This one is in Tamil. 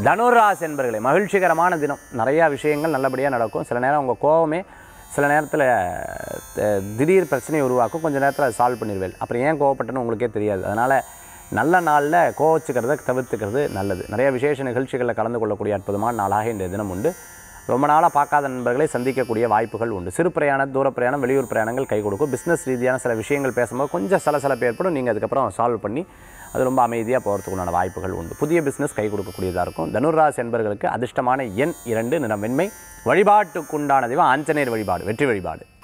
தனுராஸ் என்பர்களே மகிழ்ச்சிகரமான தினம் நிறையா விஷயங்கள் நல்லபடியாக நடக்கும் சில நேரம் உங்கள் கோவமே சில நேரத்தில் திடீர் பிரச்சனையை உருவாக்கும் கொஞ்சம் நேரத்தில் அதை சால்வ் பண்ணிடுவேன் அப்புறம் ஏன் கோவப்பட்டேன்னு உங்களுக்கே தெரியாது அதனால் நல்ல நாளில் கோவச்சுக்கிறத தவிர்த்துக்கிறது நல்லது நிறைய விசேஷ நிகழ்ச்சிகளில் கலந்து கொள்ளக்கூடிய அற்புதமான நாளாக இன்றைய தினம் உண்டு ரொம்ப நாளாக பார்க்காத நண்பர்களை சந்திக்கக்கூடிய வாய்ப்புகள் உண்டு சிறு பிரயாணம் தூர பிரயாணம் வெளியூர் பிரயாணங்கள் கை கொடுக்கும் பிஸ்னஸ் ரீதியான சில விஷயங்கள் பேசும்போது கொஞ்சம் சலசலப்பு ஏற்படும் நீங்கள் அதுக்கப்புறம் சால்வ் பண்ணி அது ரொம்ப அமைதியாக போகிறதுக்கு உண்டான வாய்ப்புகள் உண்டு புதிய பிஸ்னஸ் கை கொடுக்கக்கூடியதாக இருக்கும் தனுராசி என்பவர்களுக்கு அதிர்ஷ்டமான எண் இரண்டு நிறம் வெண்மை வழிபாட்டுக்குண்டான தெய்வம் ஆஞ்சநேயர் வழிபாடு வெற்றி வழிபாடு